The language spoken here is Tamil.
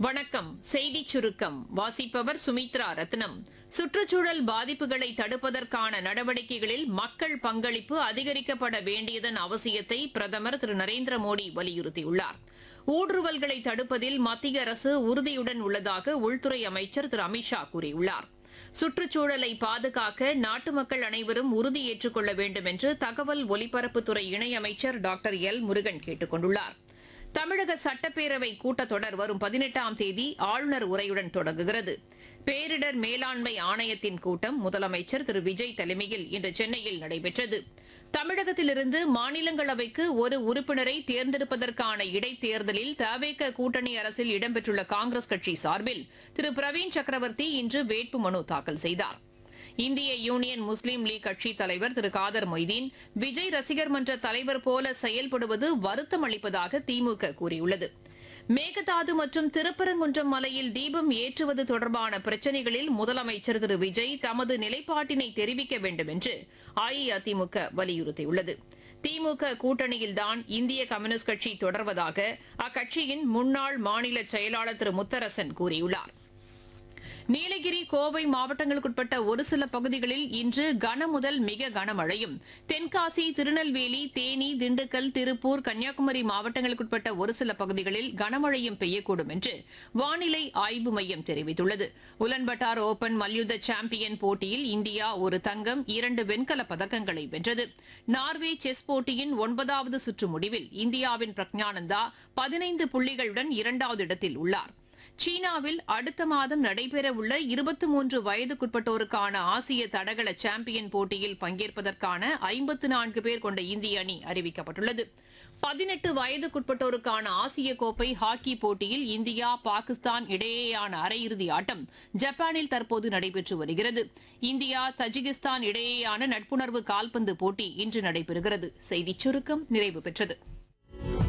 வணக்கம் செய்திச் சுருக்கம் வாசிப்பவர் சுமித்ரா ரத்னம் சுற்றுச்சூழல் பாதிப்புகளை தடுப்பதற்கான நடவடிக்கைகளில் மக்கள் பங்களிப்பு அதிகரிக்கப்பட வேண்டியதன் அவசியத்தை பிரதமர் திரு நரேந்திர மோடி வலியுறுத்தியுள்ளார் ஊடுருவல்களை தடுப்பதில் மத்திய அரசு உறுதியுடன் உள்ளதாக உள்துறை அமைச்சர் திரு அமித்ஷா கூறியுள்ளார் சுற்றுச்சூழலை பாதுகாக்க நாட்டு மக்கள் அனைவரும் உறுதி ஏற்றுக்கொள்ள வேண்டும் என்று தகவல் ஒலிபரப்புத்துறை இணையமைச்சர் டாக்டர் எல் முருகன் கேட்டுக் கொண்டுள்ளார் தமிழக சட்டப்பேரவை கூட்டத்தொடர் வரும் பதினெட்டாம் தேதி ஆளுநர் உரையுடன் தொடங்குகிறது பேரிடர் மேலாண்மை ஆணையத்தின் கூட்டம் முதலமைச்சர் திரு விஜய் தலைமையில் இன்று சென்னையில் நடைபெற்றது தமிழகத்திலிருந்து மாநிலங்களவைக்கு ஒரு உறுப்பினரை தேர்ந்தெடுப்பதற்கான இடைத்தேர்தலில் தவேக கூட்டணி அரசில் இடம்பெற்றுள்ள காங்கிரஸ் கட்சி சார்பில் திரு பிரவீன் சக்கரவர்த்தி இன்று வேட்புமனு தாக்கல் செய்தார் இந்திய யூனியன் முஸ்லீம் லீக் கட்சித் தலைவர் திரு காதர் மொய்தீன் விஜய் ரசிகர் மன்ற தலைவர் போல செயல்படுவது வருத்தம் அளிப்பதாக திமுக கூறியுள்ளது மேகதாது மற்றும் திருப்பரங்குன்றம் மலையில் தீபம் ஏற்றுவது தொடர்பான பிரச்சினைகளில் முதலமைச்சர் திரு விஜய் தமது நிலைப்பாட்டினை தெரிவிக்க வேண்டும் என்று அஇஅதிமுக வலியுறுத்தியுள்ளது திமுக கூட்டணியில்தான் இந்திய கம்யூனிஸ்ட் கட்சி தொடர்வதாக அக்கட்சியின் முன்னாள் மாநில செயலாளர் திரு முத்தரசன் கூறியுள்ளார் நீலகிரி கோவை மாவட்டங்களுக்குட்பட்ட ஒரு சில பகுதிகளில் இன்று கனமுதல் மிக கனமழையும் தென்காசி திருநெல்வேலி தேனி திண்டுக்கல் திருப்பூர் கன்னியாகுமரி மாவட்டங்களுக்குட்பட்ட ஒரு சில பகுதிகளில் கனமழையும் பெய்யக்கூடும் என்று வானிலை ஆய்வு மையம் தெரிவித்துள்ளது உலன்பட்டார் ஓபன் மல்யுத்த சாம்பியன் போட்டியில் இந்தியா ஒரு தங்கம் இரண்டு வெண்கலப் பதக்கங்களை வென்றது நார்வே செஸ் போட்டியின் ஒன்பதாவது சுற்று முடிவில் இந்தியாவின் பிரக்ஞானந்தா பதினைந்து புள்ளிகளுடன் இரண்டாவது இடத்தில் உள்ளார் சீனாவில் அடுத்த மாதம் நடைபெறவுள்ள இருபத்தி மூன்று வயதுக்குட்பட்டோருக்கான ஆசிய தடகள சாம்பியன் போட்டியில் பங்கேற்பதற்கான ஐம்பத்து நான்கு பேர் கொண்ட இந்திய அணி அறிவிக்கப்பட்டுள்ளது பதினெட்டு வயதுக்குட்பட்டோருக்கான ஆசிய கோப்பை ஹாக்கி போட்டியில் இந்தியா பாகிஸ்தான் இடையேயான அரையிறுதி ஆட்டம் ஜப்பானில் தற்போது நடைபெற்று வருகிறது இந்தியா தஜிகிஸ்தான் இடையேயான நட்புணர்வு கால்பந்து போட்டி இன்று நடைபெறுகிறது செய்திச் சுருக்கம் நிறைவு பெற்றது